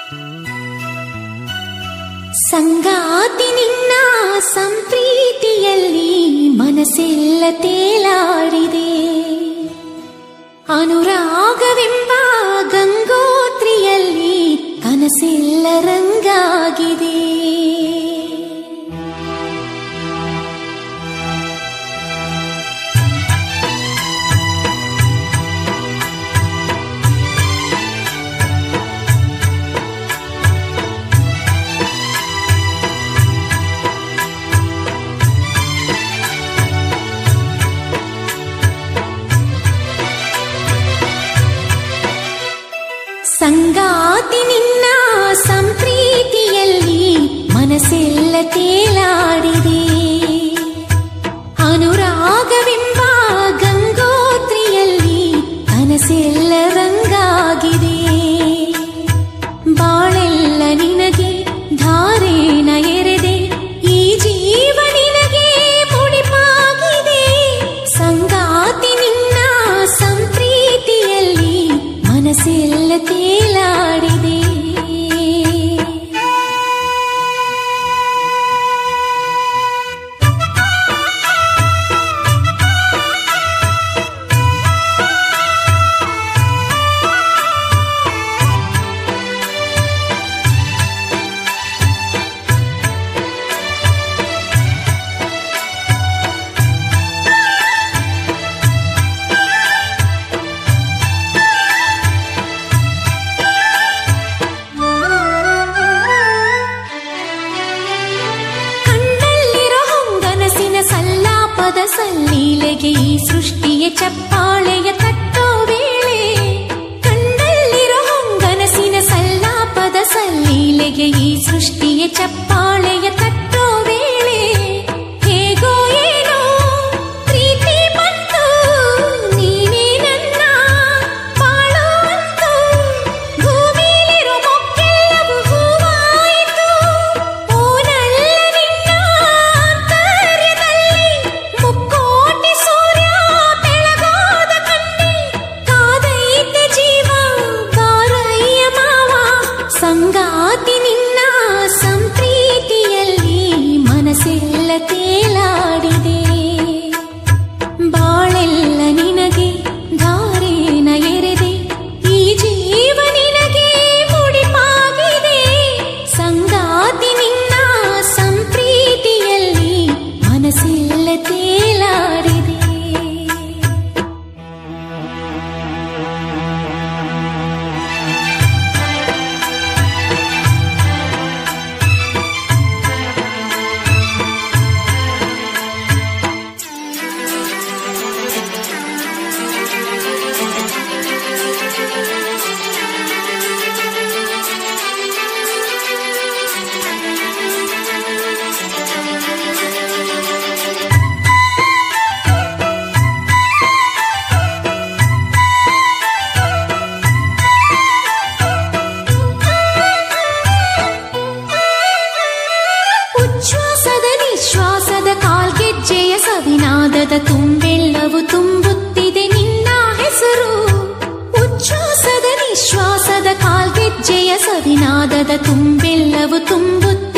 ಸಂಗಾತಿ ನಿನ್ನ ಸಂಪ್ರೀತಿಯಲ್ಲಿ ಮನಸ್ಸೆಲ್ಲ ತೇಲಾಡಿದೆ ಅನುರಾಗವೆಂಬ ಗಂಗೋತ್ರಿಯಲ್ಲಿ ಕನಸೆಲ್ಲ ರಂಗಾಗಿದೆ ಸಂಗಾತಿ ನಿನ್ನ ಸಂಪ್ರೀತಿಯಲ್ಲಿ ಮನಸ್ಸೆಲ್ಲ ತೇಲಾಡಿದೆ ಅನುರಾಗವೆಂಬ ಗಂಗೋತ್ರಿಯಲ್ಲಿ ಕನಸೆಲ್ಲ ರಂಗಾಗಿದೆ ಬಾಳೆಲ್ಲ ನಿನಗೆ ಧಾರೇಣ ಎರೆದೆ ಈ ಜೀವ ನಿನಗೆ ಮುಡಿಪಾಗಿದೆ ಸಂಗಾತಿ ನಿನ್ನ ಸಂಪ್ರೀತಿಯಲ್ಲಿ ಮನಸ್ಸೆಲ್ಲ ತೇಲಾಡಿದೆ ಕಣ್ಣಲ್ಲಿರೋ ಹೊಂಗನಸಿನ ಸಲ್ಲಾಪದ ಸಲ್ಲೀಲೆಗೆ ಈ ಸೃಷ್ಟಿಯ ಚಪ್ಪಾಳೆಯ ತಟ್ಟೋ ವೇಳೆ ಕಣ್ಣಲ್ಲಿರೋ ಹೊಂಗನಸಿನ ಸಲ್ಲಾಪದ ಸಲ್ಲೀಲೆಗೆ ಈ ಸೃಷ್ಟಿಯ ಚಪ್ಪಾಳೆಯ ತಟ್ಟೋ ವೇಳೆ ಹೇಗೋ ಏನೋ ಪ್ರೀತಿ ಬಂತು ನೀನೇ ನನ್ನ ಬಾಳೋ ಅಂತು ಭೂಮಿಲಿರೋ ಮೊಕ್ಕೆಲ್ಲವೂ ಹೂವಾಯಿತು ಓನಲ್ಲ ನಿನ್ನ ಆಂತರ್ಯದಲ್ಲಿ ಮುಕ್ಕೋಟಿ ಸೂರ್ಯ ಬೆಳಗಾದ ಕಣ್ಣಿ ಕಾದೈತೆ ಜೀವ ಬಾರಯ್ಯ ಮಾವ ಸಂಗಾತಿ ನಿನ್ನ ಸಂಪ್ರೀತಿಯಲ್ಲಿ ಮನಸ್ಸೆಲ್ಲ ತೇಲಾಡಿದೆ ಬಾಳೆಲ್ಲ ನಿನಗೆ ಧಾರೇನ ಎರೆದೆ ಈ ಜೀವ ನಿನಗೆ ಮುಡಿಪಾಗಿದೆ ಸಂಗಾತಿ ನಿನ್ನ ಸಂಪ್ರೀತಿಯಲ್ಲಿ ಮನಸ್ಸೆಲ್ಲ ತೇಲಾಡಿದೆ ಉಚ್ಛ್ವಾಸದ ನಿಶ್ವಾಸದ ಕಾಲ್ಗೆಜ್ಜೆಯ ಸವಿನಾದದ ತುಂಬೆಲ್ಲವೂ ತುಂಬುತ್ತಿದೆ ನಿನ್ನ ಹೆಸರು ಉಚ್ಛ್ವಾಸದ ನಿಶ್ವಾಸದ ಕಾಲ್ಗೆಜ್ಜೆಯ ಸವಿನಾದದ ತುಂಬೆಲ್ಲವೂ ತುಂಬುತ್ತಿದೆ